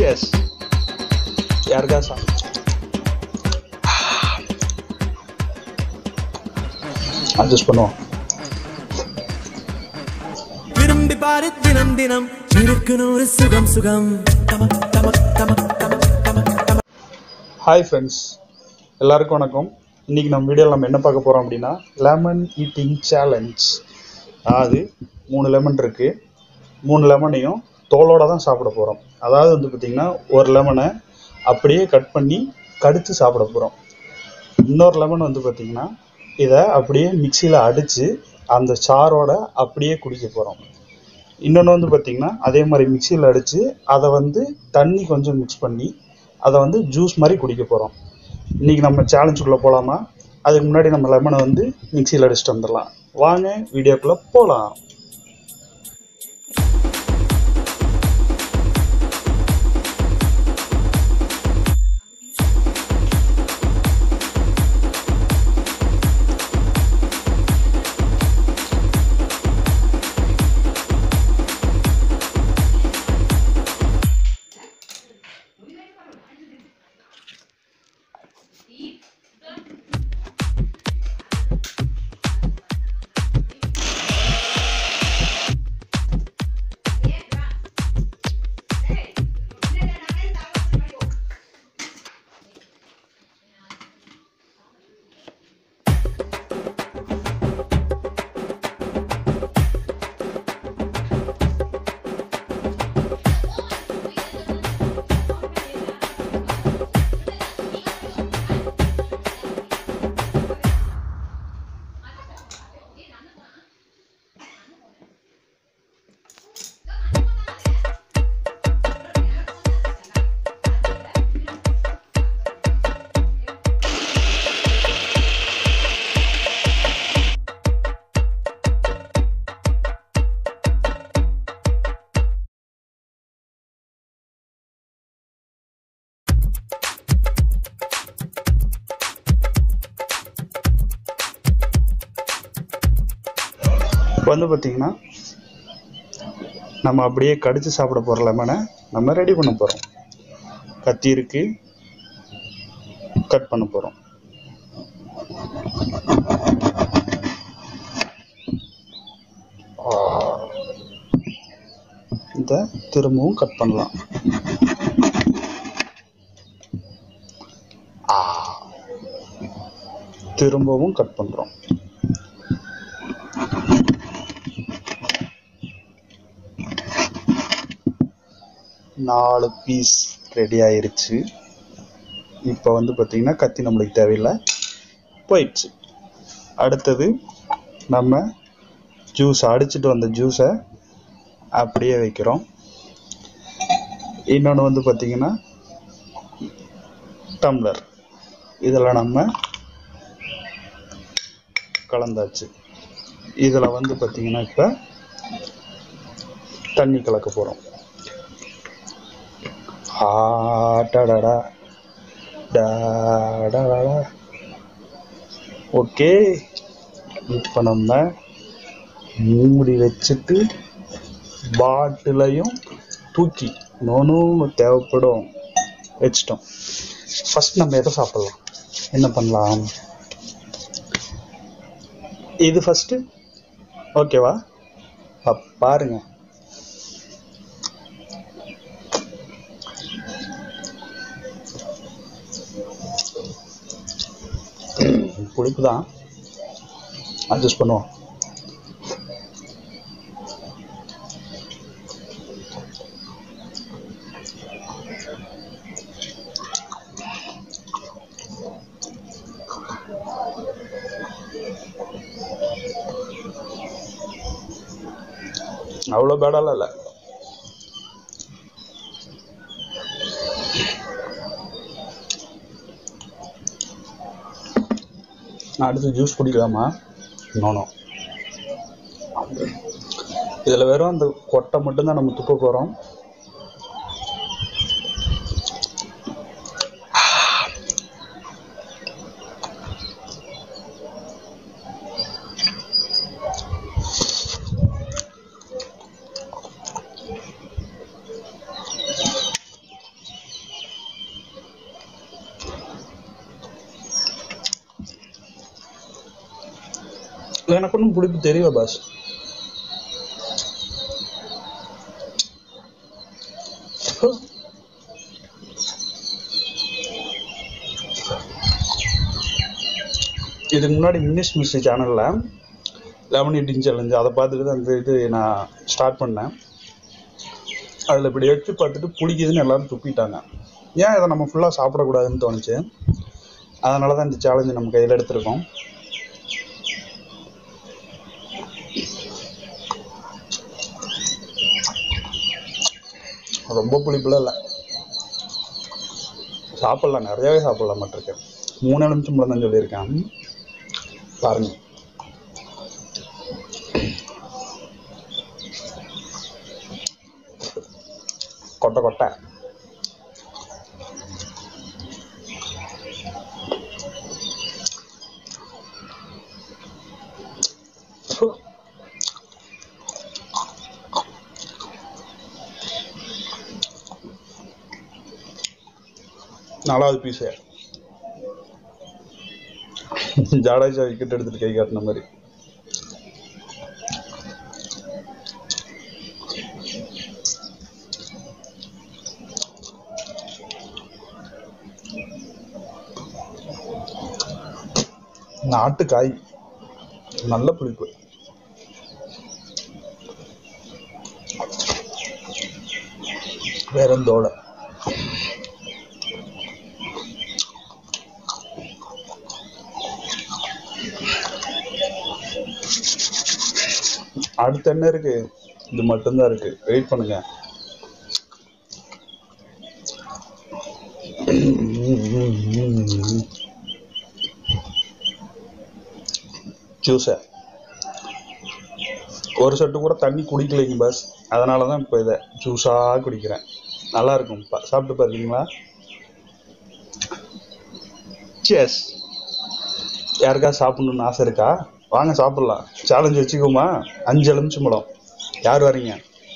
S யாருக்கா சா adjust பண்ணுவோம் விரும்பி பாரு தினம் தினம் இருக்கு நூறு சுகம் சுகம் தமக் தமக் தமக் தமக் தமக் தமக் ஹாய் ஃப்ரெண்ட்ஸ் எல்லாருக்கும் வணக்கம் இன்னைக்கு நம்ம வீடியோவில் நம்ம என்ன பார்க்க போகிறோம் அப்படின்னா லெமன் ஈட்டிங் சேலஞ்ச் அதாவது மூணு லெமன் இருக்குது மூணு லெமனையும் தோலோட தான் சாப்பிட போகிறோம் அதாவது வந்து பார்த்திங்கன்னா ஒரு லெமனை அப்படியே கட் பண்ணி கடித்து சாப்பிட போகிறோம் இன்னொரு லெமன் வந்து பார்த்திங்கன்னா இதை அப்படியே மிக்சியில் அடித்து அந்த சாரோட அப்படியே குடிக்க போகிறோம் இன்னொன்று வந்து பார்த்திங்கன்னா அதே மாதிரி மிக்சியில் அடித்து அதை வந்து தண்ணி கொஞ்சம் மிக்ஸ் பண்ணி அதை வந்து ஜூஸ் மாதிரி குடிக்க போகிறோம் இன்றைக்கி நம்ம சேலஞ்சுக்குள்ளே போகலாமா அதுக்கு முன்னாடி நம்ம லெமனை வந்து மிக்சியில் அடிச்சுட்டு வந்துடலாம் வாங்க வீடியோக்குள்ளே போகலாம் இப்போ வந்து பார்த்திங்கன்னா நம்ம அப்படியே கடித்து சாப்பிட போகிற லெமனை நம்ம ரெடி பண்ண போகிறோம் கத்தி இருக்கு கட் பண்ண போகிறோம் இதை திரும்பவும் கட் பண்ணலாம் ஆ. திரும்பவும் கட் பண்ணுறோம் நாலு பீஸ் ரெடி ஆயிருச்சு இப்போ வந்து பார்த்திங்கன்னா கத்தி நம்மளுக்கு தேவையில்லை போயிடுச்சு அடுத்தது நம்ம ஜூஸ் அடிச்சிட்டு வந்த ஜூஸை அப்படியே வைக்கிறோம் இன்னொன்று வந்து பார்த்திங்கன்னா டம்ளர் இதில் நம்ம கலந்தாச்சு இதில் வந்து பார்த்திங்கன்னா இப்போ தண்ணி கலக்க போகிறோம் ஆடடடா டாடடடா ஓகே இப்போ நம்ம மூடி வச்சுட்டு பாட்டிலையும் தூக்கி நோனும் தேவைப்படும் வச்சிட்டோம் ஃபர்ஸ்ட் நம்ம எதை சாப்பிடலாம் என்ன பண்ணலாம் இது ஃபஸ்ட்டு ஓகேவா அப் பாருங்க புளிப்பு தான் அட்ஜஸ்ட் பண்ணுவோம் அவ்வளோ பேடாலாம் இல்லை நான் அடுத்து ஜூஸ் குடிக்கலாமா நோனோ இதில் வெறும் அந்த கொட்டை மட்டும்தான் நம்ம துப்ப போகிறோம் எனக்கு ஒன்றும் பிடிப்பு தெரியல பாஸ் இதுக்கு முன்னாடி மினிஸ் மிஸ் சேனலில் லெமன் ஈட்டிங் சேலஞ்சு அதை பார்த்துட்டு தான் அந்த இது நான் ஸ்டார்ட் பண்ணேன் அதில் இப்படி எடுத்து பார்த்துட்டு பிடிக்குதுன்னு எல்லாரும் துப்பிட்டாங்க ஏன் இதை நம்ம ஃபுல்லாக சாப்பிடக்கூடாதுன்னு தோணுச்சு அதனால தான் இந்த சேலஞ்சு நம்ம கையில் எடுத்திருக்கோம் ரொம்ப புளிப்புலாம் இல்லை சாப்பிடலாம் நிறையாவே சாப்பிடலாம் மாட்டிருக்கேன் மூணு நிமிஷம் தான் சொல்லியிருக்கேன் பாருங்க கொட்டை கொட்டை ஃபு. நாலாவது பீஸு ஜாடேஜா விக்கெட் எடுத்துட்டு கை காட்டின மாதிரி நாட்டுக்காய் நல்ல புளிப்பு வேறந்தோட அடுத்து என்ன இருக்கு இது மட்டும்தான் இருக்கு வெயிட் பண்ணுங்க ஜூஸை ஒரு சொட்டு கூட தண்ணி குடிக்கலைங்க பஸ் அதனால தான் இப்போ இதை ஜூஸாக குடிக்கிறேன் நல்லா இருக்கும் பா- சாப்பிட்டு பார்த்தீங்களா சேஸ் யாருக்கா சாப்பிடணும்னு ஆசை இருக்கா வாங்க சாப்பிடலாம் சேலஞ்ச் வச்சுக்கோமா அஞ்சு எலுமிச்சம்பழம் யார் வரீங்க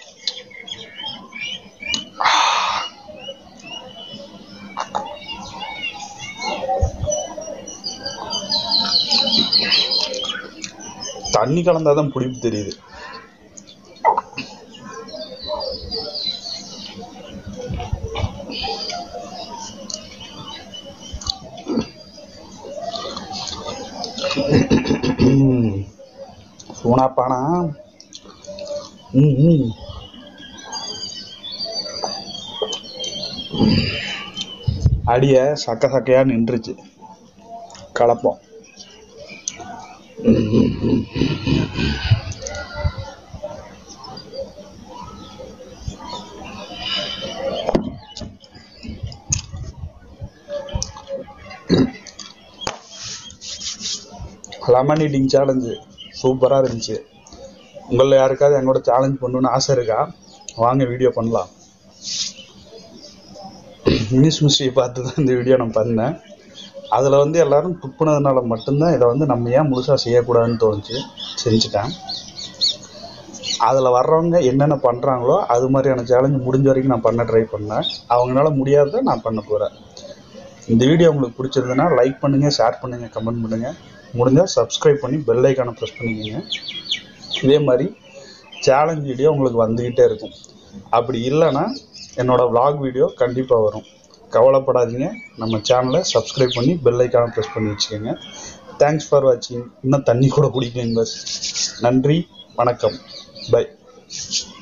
தண்ணி கலந்தாதான் புளிப்பு தெரியுது சூனாப்பானா ம் ம். அடிய சக்க சக்கையா நின்றுச்சு கலப்பம் லெமன் ஈட்டிங் சேலஞ்சு சூப்பராக இருந்துச்சு உங்களில் யாருக்காவது எங்களோட சேலஞ்ச் பண்ணணும்னு ஆசை இருக்கா வாங்க வீடியோ பண்ணலாம் மிஸ் மிஸ்ட்ரியை பார்த்து தான் இந்த வீடியோ நான் பண்ணேன் அதில் வந்து எல்லாரும் துப்புனதுனால மட்டும்தான் இதை வந்து நம்ம ஏன் முழுசாக செய்யக்கூடாதுன்னு தோணுச்சு செஞ்சுட்டேன் அதில் வர்றவங்க என்னென்ன பண்ணுறாங்களோ அது மாதிரியான சேலஞ்ச் முடிஞ்ச வரைக்கும் நான் பண்ண ட்ரை பண்ணேன் அவங்களால முடியாததை நான் பண்ண போகிறேன் இந்த வீடியோ உங்களுக்கு பிடிச்சிருந்ததுன்னா லைக் பண்ணுங்கள் ஷேர் பண்ணுங்கள் கமெண்ட் பண்ணுங்கள் முடிஞ்சால் சப்ஸ்கிரைப் பண்ணி பெல் ஐக்கானை ப்ரெஸ் பண்ணிக்கோங்க இதே மாதிரி சேலஞ்ச் வீடியோ உங்களுக்கு வந்துக்கிட்டே இருக்கும் அப்படி இல்லைன்னா என்னோடய vlog வீடியோ கண்டிப்பாக வரும் கவலைப்படாதீங்க நம்ம சேனலை சப்ஸ்கிரைப் பண்ணி பெல் ஐக்கானை ப்ரெஸ் பண்ணி வச்சுக்கோங்க தேங்க்ஸ் ஃபார் வாட்சிங் இன்னும் தண்ணி கூட குடிக்கலைங்க பஸ் நன்றி வணக்கம் பை